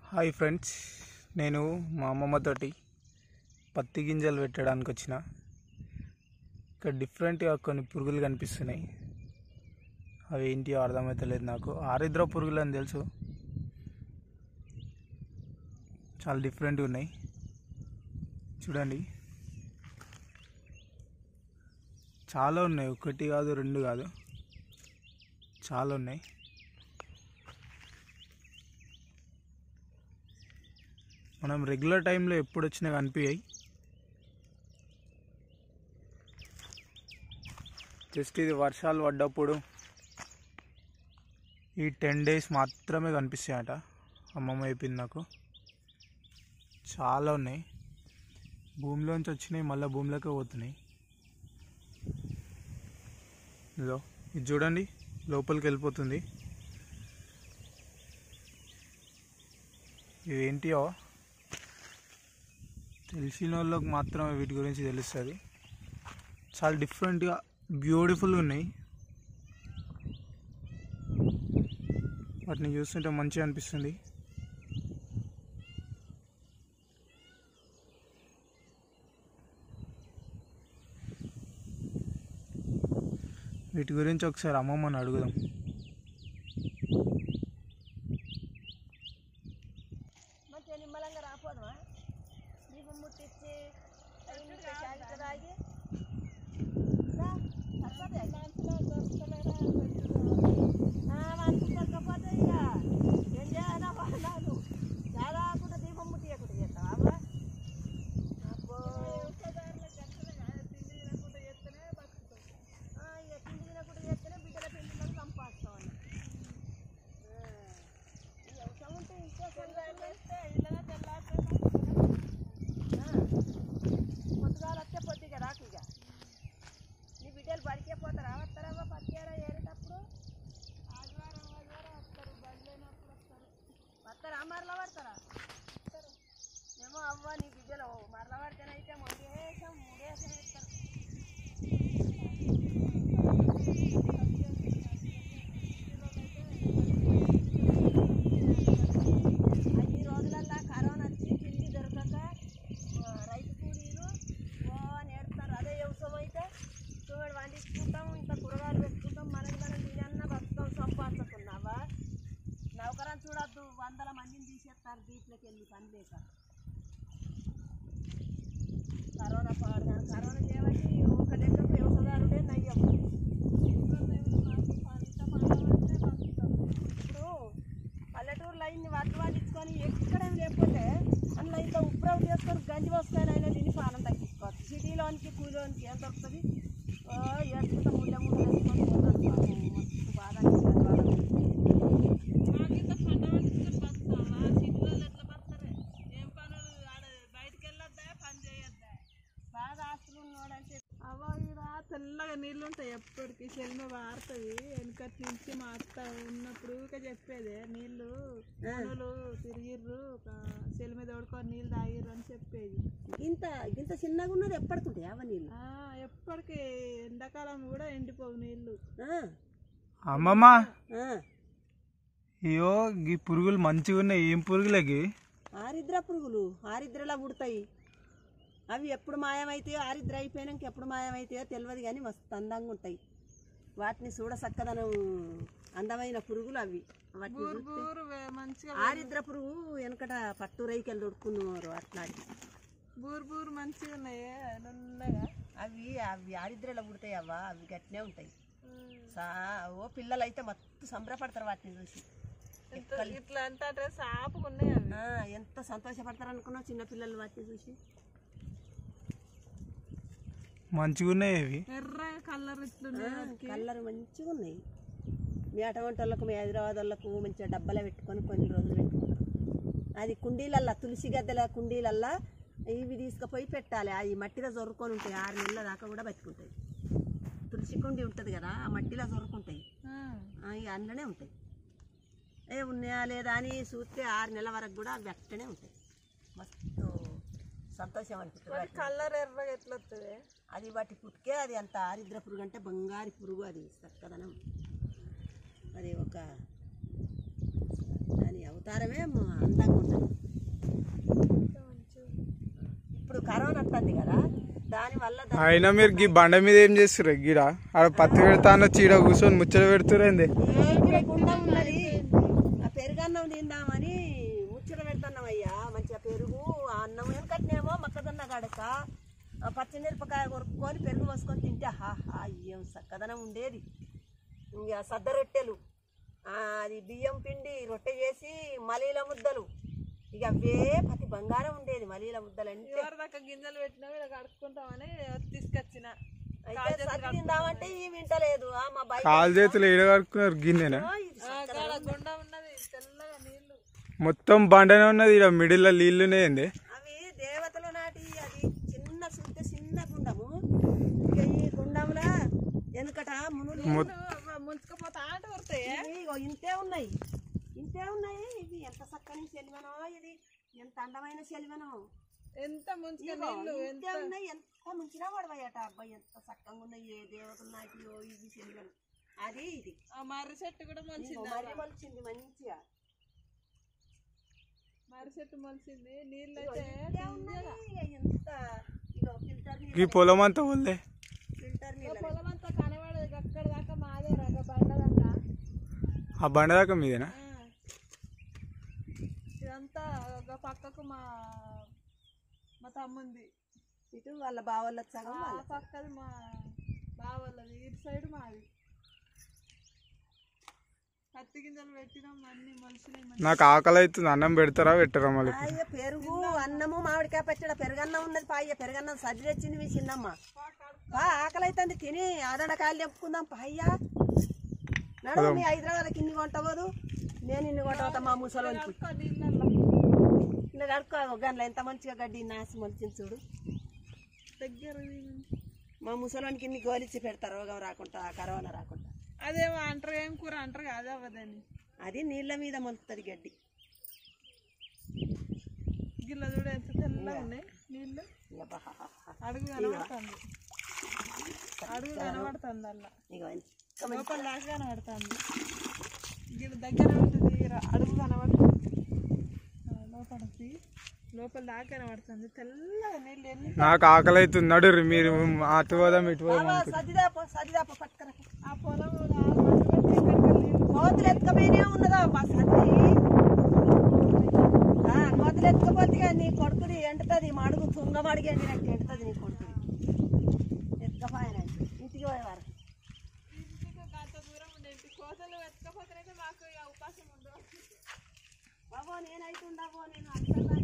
Hi friends నేను మా అమ్మమ్మతోటి పత్తి గింజలు పెట్టడానికి వచ్చిన ఇక్కడ డిఫరెంట్గా కొన్ని పురుగులు కనిపిస్తున్నాయి అవి ఏంటి అర్థమవుతలేదు నాకు ఆరిద్ర పురుగులు అని తెలుసు చాలా డిఫరెంట్గా ఉన్నాయి చూడండి చాలా ఉన్నాయి ఒకటి కాదు రెండు కాదు చాలా ఉన్నాయి మనం రెగ్యులర్ టైంలో ఎప్పుడు వచ్చినా కనిపించాయి జస్ట్ ఇది వర్షాలు పడ్డప్పుడు ఈ టెన్ డేస్ మాత్రమే కనిపిస్తాయట అమ్మమ్మ చెప్పింది నాకు చాలా ఉన్నాయి భూమిలోంచి వచ్చినాయి మళ్ళీ భూమిలోకి పోతున్నాయి ఇదో ఇది చూడండి లోపలికి వెళ్ళిపోతుంది ఇవేంటియో తెలిసిన వాళ్ళకి మాత్రమే వీటి గురించి తెలుస్తుంది చాలా డిఫరెంట్గా బ్యూటిఫుల్గా ఉన్నాయి వాటిని చూస్తుంటే మంచిగా అనిపిస్తుంది వీటి గురించి ఒకసారి అమ్మమ్మని అడుగుదాం మంచిగా నిమ్మలంగా రాపోదమా దీపం ముట్టించి ఐదు నిమిషాలు చాయ్ తాగి రా, సరిపోతాయి. ఆ, మనసు దొరకపోతే ఇక ఏం చేయాలా వాళ్ళు చాలా కూడా దీపం ముట్టియకుండా చేస్తావా అవ్వ? అబ్బో. ఆ, ఇక తిండి తినకుండా చేస్తేనే బిడ్డల పెళ్లిళ్ళని సంపాదిస్తాం అన్న. ఆ, ఈ అవసరం ఉంటే ఇంకో పొద్దుగాల వస్తే పొద్దుగా రాకు ఇక నీ బిడ్డలు బడికే పోతారా వస్తారమ్మా పత్తియారా ఏరేటప్పుడు ఆదివారం ఆదివారం వస్తారు బడిలేనప్పుడు వస్తారు వస్తారా మరలా పడతారా ఏమో అవ్వ నీ బిడ్డలు మరలా పడితేనైతే మొండేసం మూడేసం వేస్తారు ఈ రోజులల్లా కరోనా వచ్చి తిండి దొరకక ఆ, రైతు కూలీలు ఓ నేడుతారు అదే వ్యవసాయం అయితే చూడు వండించుకుంటాం ఇంత కూరగాయలు పెట్టుకుంటాం మనకి మనం తినన్నా బతుకం సంపాదించుకున్నావా నౌకరం చూడొద్దు వందల మందిని తీసేస్తారు దీంట్లోకి వెళ్ళి పని లేక కరోనా పాడు కరోనా చేయబట్టి ఒక లెక్కకు వ్యవసాయదారుడే నయ్యం ఇప్పుడు పల్లెటూరులో అయింది వడ్లు పండించుకొని ఎక్కడ లేకపోతే అందులో ఇంత ఉప్రవ్ చేసుకొని గంజి వస్తాయని అయినా తిని పానం తగ్గించుకోవచ్చు సిటీలోనికి కూలోనికి ఏం దొరుకుతుంది ఓ ఎత్తుకుంటే ముళ్ళ ముళ్ళు వేసుకొని పోతాను పాపం. మస్తు బాధ అనిపిస్తుంది వాళ్ళకి. బాగా ఆస్తులు ఉన్నోడంటే అవ్వ ఈడ తెల్లగా నీళ్ళు ఉంటాయి ఎప్పటికి చెల్మ వారుతుంది వెనకటి నుంచి మా అత్త ఉన్నప్పుడు ఊరికే చెప్పేది నీళ్ళు పనులు తిరిగిర్రు ఒక చెల్లి మీద ఓడుకొని నీళ్ళు తాగిర్రు అని చెప్పేది ఇంత ఇంత చిన్నగా ఉన్నది ఎప్పటికుంటాయి అవ నీళ్ళు ఆ, ఎప్పటికి ఎండాకాలం కూడా ఎండిపోవు నీళ్ళు ఆ, అమ్మమ్మ ఆ. అయ్యో ఈ పురుగులు మంచిగా ఉన్నాయి ఏం పురుగులకి ఆరిద్ర పురుగులు ఆరిద్రలా పుడతాయి అవి ఎప్పుడు మాయమైతాయో ఆరిద్ర అయిపోయినాక ఎప్పుడు మాయమైతాయో తెలియదు కానీ మస్తు అందంగా ఉంటాయి వాటిని చూడ చక్కదనం అందమైన పురుగులు అవి వాటిని బూరు చూస్తే బూరు వే- మంచిగా ఆరిద్ర పురుగు వెనకట పట్టు రైకెళ్ళి దొడుకున్నారు అట్లాంటి బూరు బూరు మంచిగా ఉన్నాయి నున్నగా అవి అవి ఆరిద్రలో పుడతాయి అవ్వ అవి గట్టినే ఉంటాయి సా ఓ పిల్లలు అయితే మస్తు సంబరపడతారు వాటిని చూసి ఇంత ఇట్లా అంటే అంటే సాపుగా ఉన్నాయి అవి ఆ, ఎంత సంతోషపడతారు అనుకున్నావు చిన్నపిల్లలు వాటిని చూసి మంచిగా ఉన్నాయి అవి ఎర్ర కలర్ ఇట్లున్నాయి వాటికి. కలర్ మంచిగా ఉన్నాయి మీ అటువంటి వాళ్ళకు మీ హైదరాబాద్ వాళ్ళకు మంచిగా డబ్బాలో పెట్టుకొని కొన్ని రోజులు పెట్టుకుంటారు అది కుండీలల్లా తులసి గద్దెల కుండీలల్లా ఇవి తీసుకుపోయి పెట్టాలి అది మట్టిలో జొరుకొని ఉంటాయి ఆరు నెలల దాకా కూడా బతుకుంటాయి తులసి కుండి ఉంటుంది కదా ఆ మట్టిలో జొరుకుంటాయి ఆ. అవి అందులోనే ఉంటాయి ఏ ఉన్నాయా లేదా అని చూస్తే ఆరు నెలల వరకు కూడా అవి అట్టనే ఉంటాయి మస్తు సంతోషం అనిపిస్తుంది వాటి కలర్ ఎర్రగా ఎట్లా వస్తుంది అది వాటి పుట్టుకే అది అంత ఆరిద్ర పురుగు అంటే బంగారు పురుగు అది చక్కదనం అది ఒక దాని దాని అవతారమే మ- అందంగా ఉంటుంది ఇప్పుడు కరోనా వస్తుంది కదా దానివల్ల దా- అయినా మీరు గీ బండ మీద ఏం చేస్తారు గిడ ఆడ పత్తి పెడతాను చీడ కూర్చొని ముచ్చట పెడుతురేంది ఏంటి గుండం ఉన్నది ఆ పెరుగన్నం తిందామని ముచ్చట పెడుతున్నాం అయ్యా మంచిగా పెరుగు ఆ అన్నం వెనకట్నేమో మొక్కజొన్న గడక ఆ పచ్చిమిరపకాయ కొరుక్కొని పెరుగు పోసుకొని తింటే హా హా ఏం చక్కదనం ఉండేది ఇంకా సద్ద రొట్టెలు ఆ, అది బియ్యం పిండి రొట్టె చేసి మలీల ముద్దలు ఇక అవే పతి బంగారం ఉండేది మలీల ముద్దలు అంటే ఎవరి దాకా గింజలు పెట్టినా ఇలా కడుక్కుంటామని తీసుకొచ్చిన అయితే సద్ది తిందామంటే ఈ వింటలేదు ఆ, మా బయట కాలు చేతులు ఏడగడుకున్నారు గిన్నెనా ఇది కాడ గుండ ఉన్నది తెల్లగా నీళ్లు మొత్తం బండనే ఉన్నది ఇక్కడ మిడిల్లో నీళ్ళునే ఏంది అవి దేవతల నాటి అది చిన్న సుత్త చిన్న గుండము ఇక ఈ గుండంలో వెనుకట మునులు ముంచుకపోతా ఆట వస్తాయి ఇవి ఇగో ఇంతే ఉన్నాయి ఇంతే ఉన్నాయి ఇది ఎంత చక్కని సెలివనో ఇది ఎంత అందమైన సెలివనో ఎంత ముంచుక ఇగో నీళ్లు ఇంతే ఉన్నాయి ఎంత ముంచినా పడవయ్యట అబ్బాయి ఎంత చక్కగా ఉన్నాయి ఏ దేవతల నాటియో ఇది సెలివను అది ఇది ఆ మర్రి చెట్టు కూడా ఇగో మొలిచింది మరి మొలిచింది మంచిగా మర్రి చెట్టు మొలిచింది నీళ్ళు ఇగో అయితే ఇంతే ఉన్నాయి ఇగ ఎంత ఇగో ఫిల్టర్ ఈ పొలం అంతా వల్లే ఫిల్టర్ నీళ్ళు పొలం అంతా కనబడదు అక్కడ దాకా మాదే రగ బండ దాకా ఆ బండ దాకా మీదేనా ఆ. ఇదంతా ఒక పక్కకు మా మా తమ్ముంది ఇటు వాళ్ళ బావోళ్ళ సగం ఆ వాళ్ళ పక్కది మా బావలది ఇటు సైడ్ మాది పత్తి గింజలు పెట్టినాం అన్ని మలిసినాయి మంచిగా. నాకు ఆకలి అవుతుంది అన్నం పెడతారా పెట్టరా మళ్ళీ పాయ పెరుగు అన్నము మామిడికాయ పచ్చడి పెరుగన్నం ఉన్నది పాయ పెరుగన్నం సజ్జి తెచ్చింది మీ చిన్నమ్మ బా ఆకలి అవుతుంది తిని ఆదడకాయలు చెప్పుకుందాం పాయ్యా నడు మీ హైదరాబాద్కి ఇన్ని కొంటవదు నేను ఇన్ని కొంటవతా మా ముసలోనికి కడుక్కో నీళ్ళల్లో ఇలా కడుక్కో గంటలు ఎంత మంచిగా గడ్డి నాసి మొలిచింది చూడు దగ్గర మా ముసలోనికి ఇన్ని గోలిచ్చి పెడతారు రోగం రాకుండా కరోనా రాకుండా అదేమో అంటారు ఏం కూర అంటారు అదే అవ్వదని అది నీళ్ళ మీద మొలుతుంది గడ్డి గిల్ల చూడ ఎంత తెల్లగా ఉన్నాయి నీళ్ళు ఇక బా అడుగు కనబడుతుంది అడుగు కనబడుతుంది అలా ఇక మంచి లోపల దాకా కనబడుతుంది గిల్ల దగ్గర ఉంటుంది ఈర- అడుగు కనబడుతుంది ఆ, లోపలికి లోపల దాకా కనబడుతుంది తెల్లగా నీళ్ళు ఎన్ని నాకు ఆకలి అవుతుంది నడురు మీరు అటు పోదాం ఇటు పోదాం బాబా సదిదాపో సదిదాపో పట్టుకరా ఆ పొలం ఎక్కడికి కోతులు ఎత్తుకపోయినే ఉన్నదా బా సద్ది ఆ, కోతులు ఎత్తుకపోతే నీ కొడుకుని ఎంటుతుంది మా అడుగు తుంగమడిగి ఎండినట్టు ఎంటుతుంది నీ కొడుకుని ఎత్తుకపోయానంటే ఇంటికి పోయేవారు ఇంటికి గంట దూరం ఉండేది కోతలు ఎత్తుకపోతేనైతే మాకు ఇక అవకాశం ఉండదు బాబో నేనైతే ఉండబో నేను అసలు